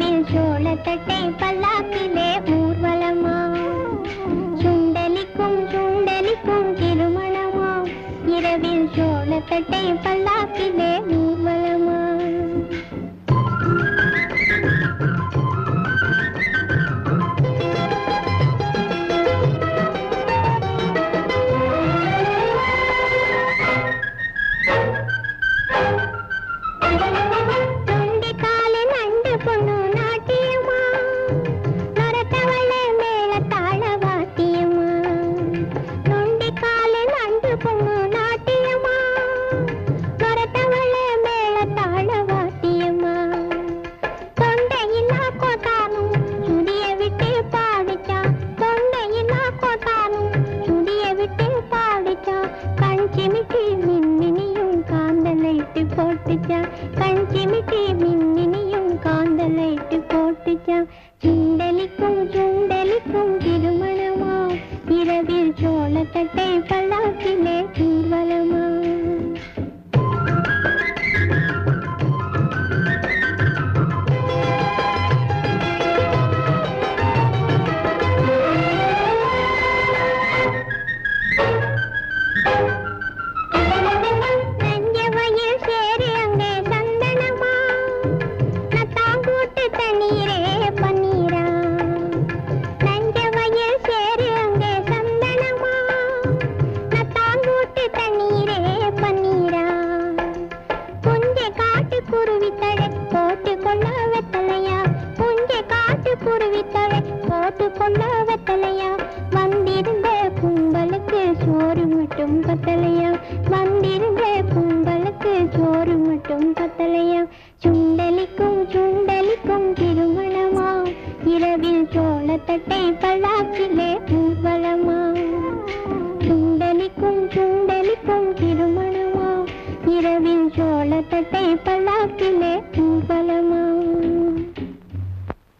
இரவில் சோளத்தட்டை பல்லாக்கிலே ஊர்வலமா சுண்டலிக்கும் சுண்டலிக்கும் திருமணமா இரவில் சோளத்தட்டை பல்லாக்கிலே ஊர்வலமா தொண்டைக்காலில் நண்டு பொண்ணு நாட்டியமா நரத்தவள மேல தாள வாத்தியமா தொண்டைக்காலில் நண்டு பொண்ணு நாட்டியமா நரத்தவள மேல தாள வாத்தியமா தொண்டையில்லா கோட்டானும் சுடிய விட்டு பாடிச்சான் தொண்டையில்லா கோட்டானும் சுடிய விட்டு பாடிச்சான் கண் சிமிட்டி மின்மினியும் காந்தலைட்டு போட்டுச்சான் கண் சிமிட்டி மின்மினியும் காந்தலைட்டு போட்டுச்சான் சுண்டலிக்கும் சுண்டலிக்கும் திருமணமா இரவில் சோளத்தட்டை பல்லாக்கிலே ஊர்வலமா நஞ்ச வயல் சேரு அங்கே சந்தனமா நத்தாங்கூட்டு தண்ணீரே பன்னீரா நஞ்ச வயல் சேரு அங்கே சந்தனமா நத்தாங்கூட்டு தண்ணீரே பன்னீரா புஞ்சை காட்டு குருவி தழை போட்டு கொள்ள வெத்தலையா புஞ்சை காட்டு குருவி தழை போட்டு கொள்ள வெத்தலையா வந்திருந்த கும்பலுக்கு சோறு மட்டும் பத்தலையா